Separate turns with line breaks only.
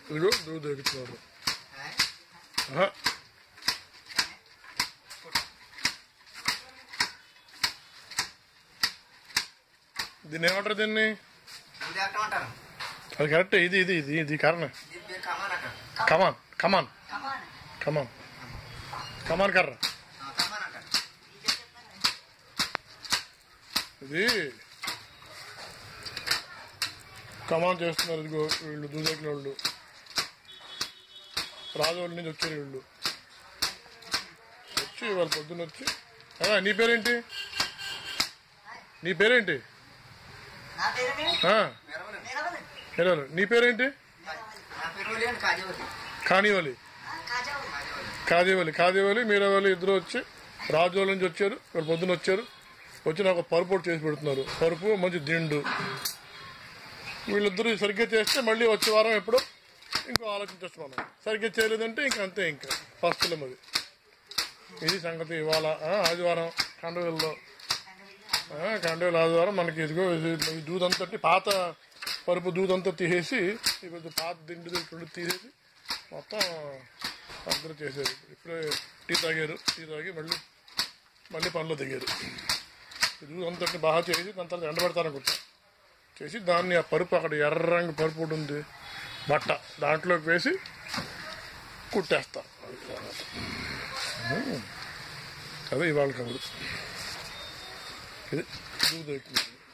ఇదిగో దూది దొరుకుతున్నారు ఆహా. దీన్ని ఏమంటారు దీన్ని
ఇది అర్థం అంటారు
అది కరెక్ట్ ఇది ఇది ఇది ఇది కారణం
దీని పేరు కమాన్ అంటారు
కమాన్ కమాన్
కమాన్
కమాన్ కమాన్ కర్ర
ఆ, కమాన్ అంటారు
ఇది కమాన్ చేస్తున్నారు ఇదిగో వీళ్ళు దూదేకుల వాళ్ళు రాజోళ్ళ నుంచి వచ్చారు వీళ్ళు వచ్చి వాళ్ళ పొద్దున్న వచ్చి అదా నీ పేరేంటి నీ పేరేంటి
నా పేరు
ఆ,
మెరవలు
నిలవదు
ఎవరు? నీ పేరేంటి
నా పేరు వలి అని కాజేవలి
కానివలి
కాజావు
కాజేవలి
కాదేవలి కాదేవలి మీరవలి ఇద్దరు వచ్చి రాజోళ్ళ నుంచి వచ్చారు వాళ్ళు పొద్దున్న వచ్చారు వచ్చి నాకు పరుపు చేసి పెడుతున్నారు పరుపు మంచి దిండు వీళ్ళిద్దరూ సరిగ్గా చేస్తే మళ్ళీ వచ్చే వారం ఎప్పుడో ఇంకో ఆలోచించచ్చు మనం సరిగ్గా చేయలేదంటే ఇంక అంతే ఇంకా ఫస్ట్లో మరి ఇది సంగతి ఇవాళ ఆ, ఆదివారం కండవేల్లో కండవేలు ఆదివారం మనకి ఇదిగో ఇది- ఈ దూదంతటి పాత పరుపు దూదంతా తీసేసి ఈ పెద్ద పాత దిండు దిండు తీసేసి మొత్తం అందరూ చేశారు ఇప్పుడే టీ తాగారు టీ తాగి మళ్ళీ మళ్ళీ పనిలో దిగారు ఇది అంతటి బాగా చేసి దాని తర్వాత ఎండబెడతారనుకుంటా చేసి దాన్ని ఆ పరుపు అక్కడ ఎర్ర రంగు పరుపు ఒకటి ఉంది బట్ట దాంట్లోకి వేసి కుట్టేస్తా ఉమ్. అదే ఇవాళ కబురు ఇది దూదు ఎక్కువ